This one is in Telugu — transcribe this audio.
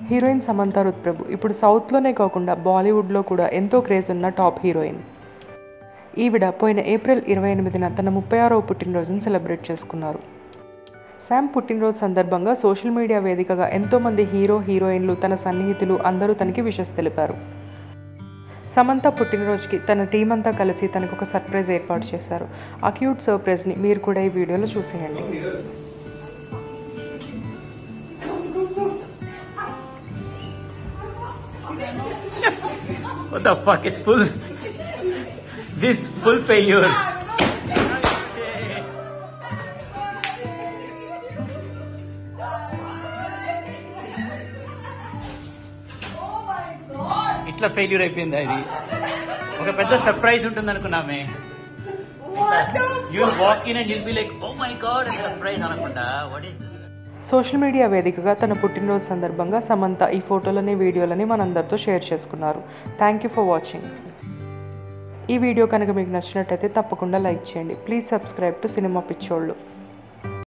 హీరోయిన్ సమంత రుత్ప్రభు ఇప్పుడు సౌత్లోనే కాకుండా బాలీవుడ్లో కూడా ఎంతో క్రేజ్ ఉన్న టాప్ హీరోయిన్ ఈవిడ పోయిన ఏప్రిల్ ఇరవై ఎనిమిదిన తన ముప్పై ఆరవ పుట్టినరోజును సెలబ్రేట్ చేసుకున్నారు శామ్ పుట్టినరోజు సందర్భంగా సోషల్ మీడియా వేదికగా ఎంతోమంది హీరో హీరోయిన్లు తన సన్నిహితులు అందరూ తనకి విషెస్ తెలిపారు సమంత పుట్టినరోజుకి తన టీం అంతా కలిసి తనకు ఒక సర్ప్రైజ్ ఏర్పాటు చేశారు ఆ క్యూట్ సర్ప్రైజ్ని మీరు కూడా ఈ వీడియోలో చూసేయండి What the fuck? It's full. this is full failure. ఇట్లా ఫెయిల్యూర్ అయిపోయిందా ఇది ఒక పెద్ద సర్ప్రైజ్ ఉంటుంది అనుకున్నామే you walk in and you'll be like oh my god surprise అనకుండా what is this social media వేదికగా తన పుట్టినరోజు సందర్భంగా సమంత ఈ ఫోటోలని వీడియోలని మనందరితో షేర్ చేసుకున్నారు థ్యాంక్ యూ ఫర్ వాచింగ్ ఈ వీడియో కనుక మీకు నచ్చినట్టయితే తప్పకుండా లైక్ చేయండి ప్లీజ్ సబ్స్క్రైబ్ టు సినిమా పిచ్చోళ్ళు